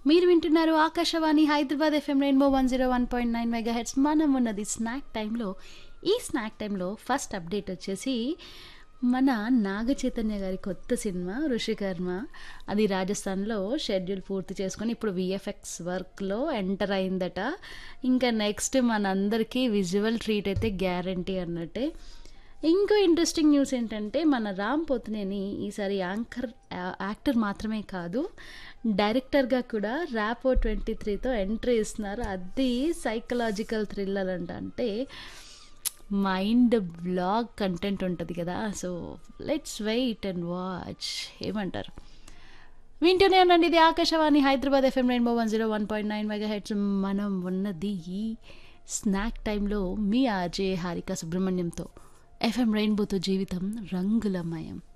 మీరు వింటున్నారు Akashvani Hyderabad FM rainbow one zero one point nine mega hits మనం ఉన్నది స్నాక్ టైంలో ఈ స్నాక్ టైంలో ఫస్ట్ అప్డేట్ వచ్చేసి మన నాగ చైతన్య గారి కొత్త సినిమా ఋషికర్మ అది రాజస్థాన్లో షెడ్యూల్ పూర్తి చేసుకొని ఇప్పుడు విఎఫ్ఎక్స్ వర్క్లో ఎంటర్ అయిందట ఇంకా నెక్స్ట్ మనందరికీ విజువల్ ట్రీట్ అయితే గ్యారంటీ అన్నట్టే ఇంకో ఇంట్రెస్టింగ్ న్యూస్ ఏంటంటే మన రామ్ పోతునేని ఈసారి యాంకర్ యాక్టర్ మాత్రమే కాదు డైరెక్టర్గా కూడా ర్యాపో ట్వంటీ త్రీతో ఎంట్రీ ఇస్తున్నారు అది సైకలాజికల్ థ్రిల్లర్ అంట అంటే మైండ్ బ్లాగ్ కంటెంట్ ఉంటుంది కదా so let's wait and watch ఏమంటారు వింటూనే ఉండండి ఇది Akashvani Hyderabad FM rainbow one zero one point nine mega hits మనం ఉన్నది ఈ స్నాక్ టైంలో మీ ఆర్జే హారిక సుబ్రహ్మణ్యంతో ఎఫ్ఎం రెయిన్బోతో జీవితం రంగులమయం